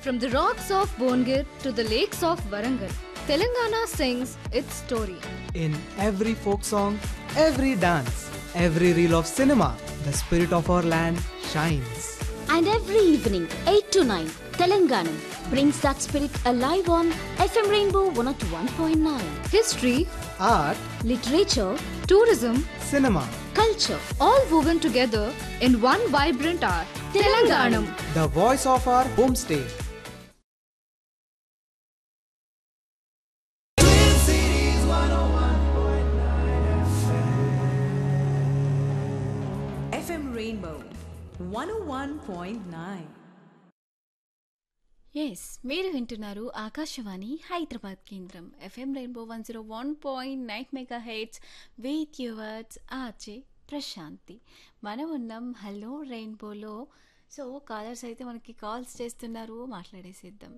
From the rocks of Bongir to the lakes of Warangal, Telangana sings its story. In every folk song, every dance, every reel of cinema, the spirit of our land shines. And every evening, 8 to 9, Telanganam brings that spirit alive on FM Rainbow 101.9. History, Art, Literature, tourism, cinema, culture, all woven together in one vibrant art. Telanganam. the voice of our homestay. FM Rainbow 101.9. Yes మీరు వింటున్నారు ఆకాశవాణి హైదరాబాద్ కేంద్రం FM rainbow one zero one point nine megahertz with yours RJ Prashanthi మనం ఉన్నాం hello రెయిన్బోలో so callers అయితే మనకి calls చేస్తున్నారు మాట్లాడేసేద్దాం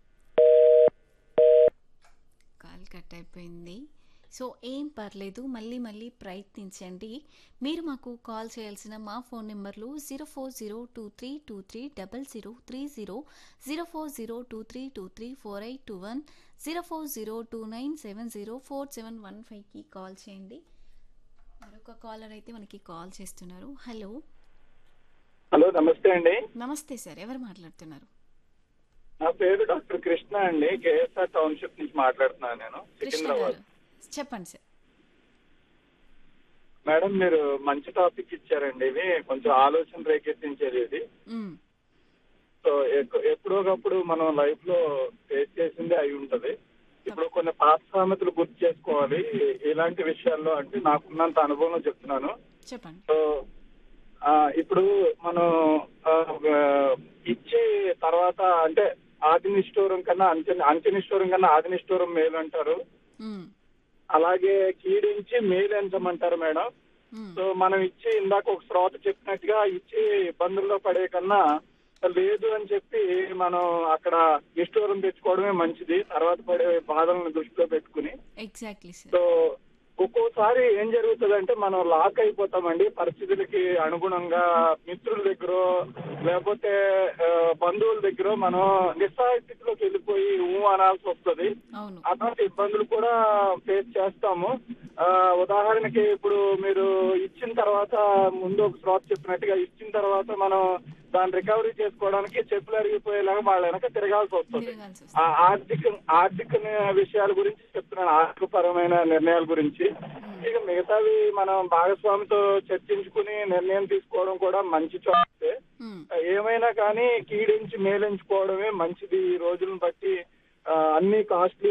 call cut అయిపోయింది సో ఏం పర్లేదు మళ్ళీ మళ్ళీ ప్రయత్నించండి మీరు మాకు కాల్ చేయాల్సిన మా ఫోన్ నెంబర్లు zero four zero two three two three double zero three zero zero four zero two three two three four eight two one zero four zero two nine seven zero four seven one ఫైవ్కి call చేయండి మరొక caller అయితే మనకి call చేస్తున్నారు hello hello నమస్తే అండి నమస్తే sir ఎవరు మాట్లాడుతున్నారు నా పేరు డాక్టర్ కృష్ణ అండి కేఎస్ఆర్ టౌన్షిప్ నుంచి మాట్లాడుతున్నాను నేను కృష్ణ సికింద్రాబాద్ గారు చెప్పండి సార్ మేడం మీరు మంచి టాపిక్ ఇచ్చారండి ఇది కొంచెం ఆలోచన రేకెత్తించేది ఇది మ్, సో ఎక్- ఎప్పుడోకప్పుడు మనం లైఫ్ లో ఫేస్ చేసింది అయి ఉంటది ఇప్పుడు కొన్ని పాత సామెతలు గుర్తు చేసుకోవాలి ఇలాంటి విషయాల్లో అంటే నాకున్నంత అనుభవం చెప్తున్నాను చెప్పండి సో ఆ, ఇప్పుడు మనం ఆ, ఆ, ఇచ్చే తర్వాత అంటే ఆది నిష్ఠూరం కన్నా అంచె అంచె నిష్ఠూరం కన్నా ఆది నిష్ఠూరం మేలు అంటారు మ్, అలాగే కీడించి మేలెంచమంటారు మేడం మ్, సో మనం ఇచ్చి ఇందాక ఒక శ్రోత చెప్పినట్టుగా ఇచ్చి ఇబ్బందుల్లో పడే కన్నా లేదు అని చెప్పి మనం అక్కడ నిష్ఠూరం తెచ్చుకోవడమే మంచిది తర్వాత పడే బాధలను దృష్టిలో పెట్టుకుని ఎగ్జాక్ట్లీ సార్ సో ఒక్కోసారి ఏం జరుగుతుందంటే మనం లాక్ అయిపోతామండి పరిస్థితులకి అనుగుణంగా మిత్రుల దగ్గర లేకపోతే ఆ, బంధువుల దగ్గర మనం నిస్సహాయ స్థితిలోకి వెళ్ళిపోయి ఊ అనాల్సి వస్తుంది అవును అటువంటి ఇబ్బందులు కూడా ఫేస్ చేస్తాము ఆ, ఉదాహరణకి ఇప్పుడు మీరు ఇచ్చిన తర్వాత ముందు ఒక శ్రోత చెప్పినట్టుగా ఇచ్చిన తర్వాత మనం దాన్ని రికవరీ చేసుకోవడానికి చెప్పులు అరిగిపోయేలాగా వాళ్ళ వెనక తిరగాల్సి వస్తుంది తిరగాల్సి వస్తుంది. ఆ ఆర్థిక ఆర్థిక విషయాల గురించి చెప్తున్నాను ఆర్థిక పరమైన నిర్ణయాల గురించి ఇక మిగతావి మనం భాగస్వామితో చర్చించుకుని నిర్ణయం తీసుకోవడం కూడా మంచి చాయిసే మ్, ఏమైనా కానీ కీడించి మేలించుకోవడమే మంచిది ఈ రోజులను బట్టి ఆ, అన్ని కాస్ట్లీ